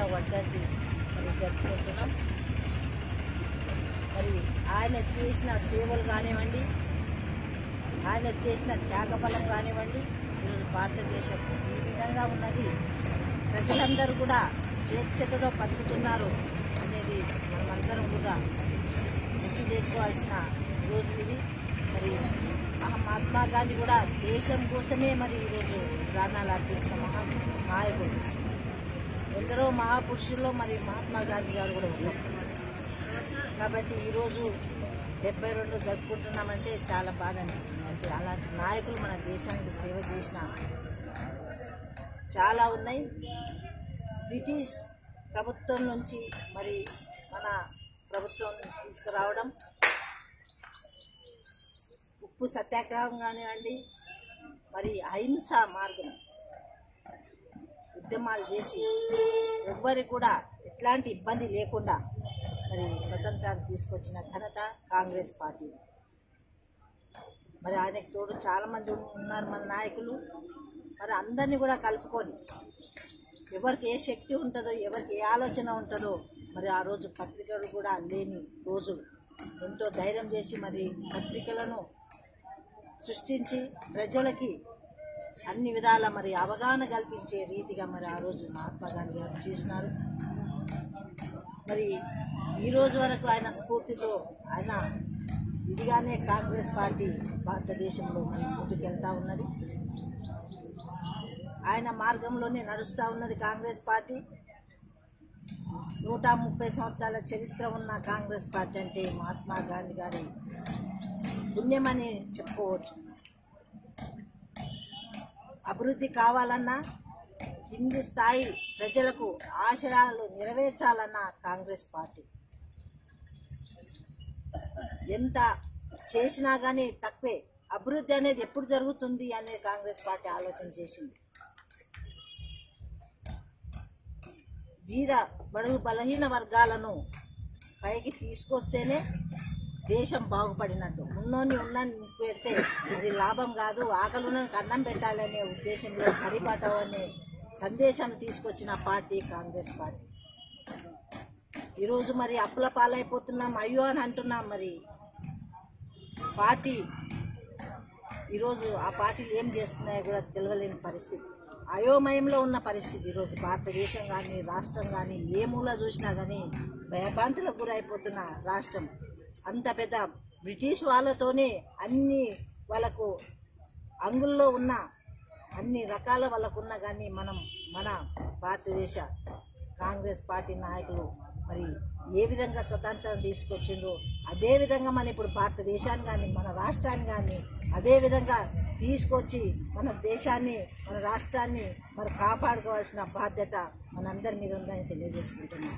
పదహారవ వర్ధంతి మరి జరుపుకుంటున్నాం మరి ఆయన చేసిన సేవలు కానివ్వండి ఆయన చేసిన త్యాగఫలం కానివ్వండి ఈరోజు భారతదేశం ఈ విధంగా ఉన్నది ప్రజలందరూ కూడా స్వేచ్ఛతతో బతుకుతున్నారు అనేది మనమందరం కూడా గుర్తు చేసుకోవాల్సిన రోజులు ఇవి మరి మహా- మహాత్మా గాంధీ కూడా దేశం కోసమే మరి ఈరోజు ప్రాణాలు అర్పించిన మహా నాయకుడు ఎందరో మహాపురుషుల్లో మరి మహాత్మా గాంధీ గారు కూడా ఉన్నారు కాబట్టి ఈరోజు డెబ్బై రెండు జరుపుకుంటున్నామంటే చాలా బాగా అనిపిస్తుంది అంటే అలాంటి నాయకులు మన దేశానికి సేవ చేసిన చాలా ఉన్నాయి బ్రిటిష్ ప్రభుత్వం నుంచి మరి మన ప్రభుత్వం తీసుకురావడం ఉప్పు సత్యాగ్రహం కానివ్వండి మరి అహింస మార్గం ఉద్యమాలు చేసి ఎవ్వరికి కూడా ఎట్లాంటి ఇబ్బంది లేకుండా మరి స్వతంత్రాన్ని తీసుకొచ్చిన ఘనత కాంగ్రెస్ పార్టీ మరి ఆయనకు తోడు చాలా మంది ఉన్నారు మన నాయకులు మరి అందరినీ కూడా కలుపుకొని ఎవరికి ఏ శక్తి ఉంటుందో ఎవరికి ఏ ఆలోచన ఉంటుందో మరి ఆ రోజు పత్రికలు కూడా లేని రోజు ఎంతో ధైర్యం చేసి మరి పత్రికలను సృష్టించి ప్రజలకి అన్ని విధాల మరి అవగాహన కల్పించే రీతిగా మరి ఆ రోజు మహాత్మా గాంధీ గారు చేసినారు మరి ఈ రోజు వరకు ఆయన స్ఫూర్తితో ఆయన ఇదిగానే కాంగ్రెస్ పార్టీ భారతదేశంలో మరి ముందుకెళ్తా ఉన్నది ఆయన మార్గంలోనే నడుస్తూ ఉన్నది కాంగ్రెస్ పార్టీ నూట ముప్పై సంవత్సరాల చరిత్ర ఉన్న కాంగ్రెస్ పార్టీ అంటే మహాత్మా గాంధీ గారి పుణ్యమని చెప్పుకోవచ్చు అభివృద్ధి కావాలన్నా కింది స్థాయి ప్రజలకు ఆశయాలు నెరవేర్చాలన్న కాంగ్రెస్ పార్టీ ఎంత చేసినా కానీ తక్కువే అభివృద్ధి అనేది ఎప్పుడు జరుగుతుంది అనేది కాంగ్రెస్ పార్టీ ఆలోచన చేసింది బీద బడుగు బలహీన వర్గాలను పైకి తీసుకొస్తేనే దేశం బాగుపడినట్టు ఉన్నోని ఉన్నని పెడితే అది లాభం కాదు ఆకలికి అన్నం పెట్టాలనే ఉద్దేశంలో పరిపాటం అనే సందేశం తీసుకొచ్చిన పార్టీ కాంగ్రెస్ పార్టీ ఈరోజు మరి అప్పుల పాలైపోతున్నాం అయ్యో అని అంటున్నాం మరి పార్టీ ఈరోజు ఆ పార్టీలు ఏం చేస్తున్నాయో కూడా తెలియలేని పరిస్థితి అయోమయంలో ఉన్న పరిస్థితి ఈరోజు భారతదేశం కానీ రాష్ట్రం కానీ ఏ మూల చూసినా కానీ భయభ్రాంతులకు గురైపోతున్న రాష్ట్రం అంత పెద్ద బ్రిటిష్ వాళ్ళతోనే అన్ని వాళ్ళకు అంగుల్లో ఉన్న అన్ని రకాల వాళ్ళకు ఉన్నా కానీ మనం మన భారతదేశ కాంగ్రెస్ పార్టీ నాయకులు మరి ఏ విధంగా స్వతంత్రం తీసుకొచ్చిండ్రో అదే విధంగా మన ఇప్పుడు భారతదేశాన్ని కానీ మన రాష్ట్రాన్ని కానీ అదే విధంగా తీసుకొచ్చి మన దేశాన్ని మన రాష్ట్రాన్ని మరి కాపాడుకోవాల్సిన బాధ్యత మనందరి మీద ఉందని తెలియజేసుకుంటున్నాం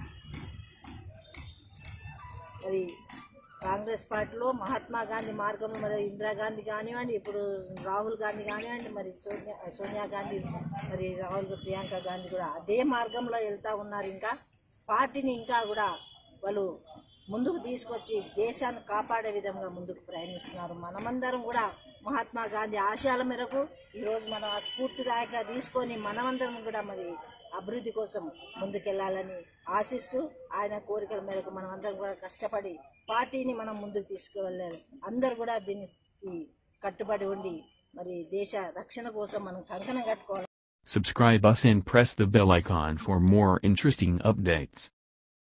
మరి కాంగ్రెస్ పార్టీలో మహాత్మా గాంధీ మార్గంలో మరి ఇందిరాగాంధీ కానివ్వండి ఇప్పుడు రాహుల్ గాంధీ కానివ్వండి మరి సోనియా సోనియా గాంధీ మరి రాహుల్ ప్రియాంక గాంధీ కూడా అదే మార్గంలో వెళ్తా ఉన్నారు ఇంకా పార్టీని ఇంకా కూడా వాళ్ళు ముందుకు తీసుకొచ్చి దేశాన్ని కాపాడే విధంగా ముందుకు ప్రయాణిస్తున్నారు మనమందరం కూడా మహాత్మా గాంధీ ఆశయాల మేరకు ఈరోజు మనం ఆ స్ఫూర్తిదాయక తీసుకొని మనమందరం కూడా మరి అభివృద్ధి కోసం ముందుకెళ్లాలని ఆశిస్తూ ఆయన కోరికల మేరకు మనం అందరం కూడా కష్టపడి పార్టీని మనం ముందుకు తీసుకువెళ్ళాలి అందరు కూడా దీన్ని కట్టుబడి ఉండి మరి దేశ రక్షణ కోసం మనం కంకణం కట్టుకోవాలి Subscribe us and press the bell icon for more interesting updates.